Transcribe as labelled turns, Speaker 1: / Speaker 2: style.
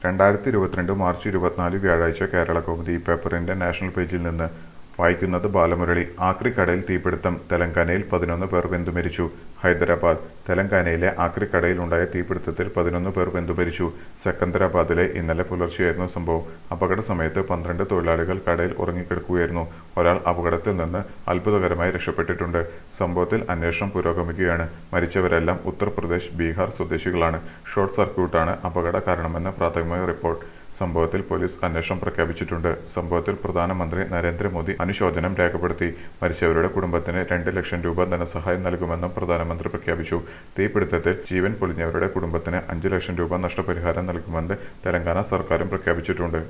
Speaker 1: രണ്ടായിരത്തി ഇരുപത്തിരണ്ട് മാർച്ച് ഇരുപത്തിനാല് വ്യാഴാഴ്ച കേരള കൗമുദി പേപ്പറിന്റെ നാഷണൽ പേജിൽ നിന്ന് വായിക്കുന്നത് ബാലമുരളി ആക്രിക്കടയിൽ തീപിടുത്തം തെലങ്കാനയിൽ പതിനൊന്ന് പേർ വെന്തുമരിച്ചു ഹൈദരാബാദ് തെലങ്കാനയിലെ ആക്രിക്കടയിൽ ഉണ്ടായ തീപിടുത്തത്തിൽ പതിനൊന്ന് പേർ വെന്തുമരിച്ചു സെക്കന്ദരാബാദിലെ ഇന്നലെ പുലർച്ചെയായിരുന്നു സംഭവം അപകട സമയത്ത് പന്ത്രണ്ട് തൊഴിലാളികൾ കടയിൽ ഉറങ്ങിക്കിടക്കുകയായിരുന്നു ഒരാൾ അപകടത്തിൽ നിന്ന് അത്ഭുതകരമായി രക്ഷപ്പെട്ടിട്ടുണ്ട് സംഭവത്തിൽ അന്വേഷണം പുരോഗമിക്കുകയാണ് മരിച്ചവരെല്ലാം ഉത്തർപ്രദേശ് ബീഹാർ സ്വദേശികളാണ് ഷോർട്ട് സർക്യൂട്ടാണ് അപകട കാരണമെന്ന് പ്രാഥമിക റിപ്പോർട്ട് സംഭവത്തിൽ പോലീസ് അന്വേഷണം പ്രഖ്യാപിച്ചിട്ടുണ്ട് സംഭവത്തിൽ പ്രധാനമന്ത്രി നരേന്ദ്രമോദി അനുശോചനം രേഖപ്പെടുത്തി മരിച്ചവരുടെ കുടുംബത്തിന് രണ്ട് ലക്ഷം രൂപ ധനസഹായം നൽകുമെന്നും പ്രധാനമന്ത്രി പ്രഖ്യാപിച്ചു തീപിടുത്തത്തിൽ ജീവൻ പൊലിഞ്ഞവരുടെ കുടുംബത്തിന് അഞ്ച് ലക്ഷം രൂപ നഷ്ടപരിഹാരം നൽകുമെന്ന് തെലങ്കാന സർക്കാരും പ്രഖ്യാപിച്ചിട്ടുണ്ട്